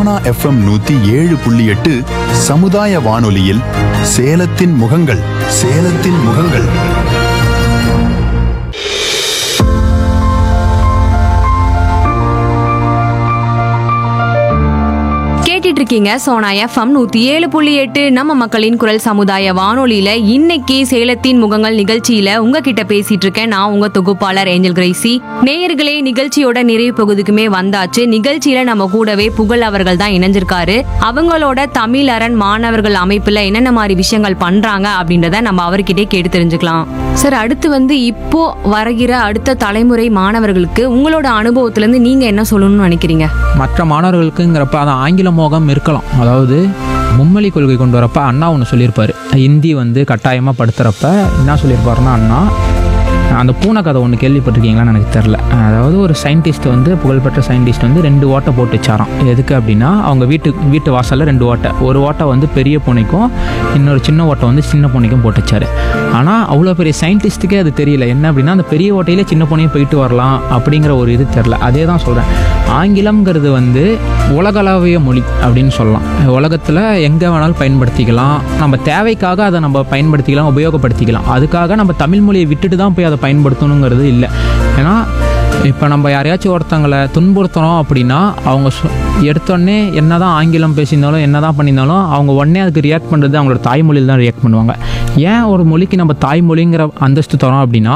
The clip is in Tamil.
சோனா எஃப்எம் நூத்தி ஏழு புள்ளி எட்டு சமுதாய வானொலியில் சேலத்தின் முகங்கள் சேலத்தின் முகங்கள் கேட்டுட்டு இருக்கீங்க சோனா எஃப்எம் நூத்தி ஏழு புள்ளி எட்டு நம்ம மக்களின் குரல் சமுதாய வானொலியில இன்னைக்கு சேலத்தின் முகங்கள் நிகழ்ச்சியில உங்ககிட்ட பேசிட்டு இருக்கேன் நான் உங்க தொகுப்பாளர் ஏஞ்சல் கிரேசி நேயர்களே நிகழ்ச்சியோட நிறைவு பகுதிக்குமே வந்தாச்சு நிகழ்ச்சியில நம்ம கூடவே புகழ் அவர்கள் தான் இணைஞ்சிருக்காரு அவங்களோட தமிழ் அரண் மாணவர்கள் அமைப்புல என்னென்ன மாதிரி விஷயங்கள் பண்றாங்க அப்படின்றத நம்ம அவர்கிட்டே கேட்டு தெரிஞ்சுக்கலாம் சார் அடுத்து வந்து இப்போ வருகிற அடுத்த தலைமுறை மாணவர்களுக்கு உங்களோட அனுபவத்துல இருந்து நீங்க என்ன சொல்லணும்னு நினைக்கிறீங்க மற்ற மாணவர்களுக்குங்கிறப்ப அது ஆங்கில மோகம் இருக்கலாம் அதாவது மும்மொழி கொள்கை கொண்டு வரப்ப அண்ணா ஒன்று சொல்லியிருப்பார் ஹிந்தி வந்து கட்டாயமாக படுத்துகிறப்ப என்ன சொல்லியிருப்பாருன்னா அண்ணா அந்த பூனை கதை ஒன்று கேள்விப்பட்டிருக்கீங்களான்னு எனக்கு தெரில அதாவது ஒரு சயின்டிஸ்ட் வந்து புகழ்பெற்ற சயின்டிஸ்ட் வந்து ரெண்டு ஓட்டை போட்டு வச்சாராம் எதுக்கு அப்படின்னா அவங்க வீட்டு வீட்டு வாசலில் ரெண்டு ஓட்டை ஒரு ஓட்டை வந்து பெரிய பூனைக்கும் இன்னொரு சின்ன ஓட்டை வந்து சின்ன பூனைக்கும் போட்டு வச்சாரு ஆனால் அவ்வளோ பெரிய சயின்டிஸ்ட்டுக்கே அது தெரியல என்ன அப்படின்னா அந்த பெரிய ஓட்டையில சின்ன பூனையும் போயிட்டு வரலாம் அப்படிங்கிற ஒரு இது தெரில அதே தான் சொல்கிறேன் ஆங்கிலம்ங்கிறது வந்து உலகளாவிய மொழி அப்படின்னு சொல்லலாம் உலகத்தில் எங்கே வேணாலும் பயன்படுத்திக்கலாம் நம்ம தேவைக்காக அதை நம்ம பயன்படுத்திக்கலாம் உபயோகப்படுத்திக்கலாம் அதுக்காக நம்ம தமிழ் மொழியை விட்டுட்டு தான் போய் அதை பயன்படுத்தணுங்கிறது இல்லை ஏன்னா இப்போ நம்ம யாரையாச்சும் ஒருத்தங்களை துன்புறுத்துறோம் அப்படின்னா அவங்க சொ- எடுத்தோடனே என்ன தான் ஆங்கிலம் பேசியிருந்தாலும் என்ன தான் பண்ணியிருந்தாலும் அவங்க உடனே அதுக்கு ரியாக்ட் பண்ணுறது அவங்களோட தாய்மொழியில் தான் ரியாக்ட் பண்ணுவாங்க ஏன் ஒரு மொழிக்கு நம்ம தாய்மொழிங்கிற அந்தஸ்து தரோம் அப்படின்னா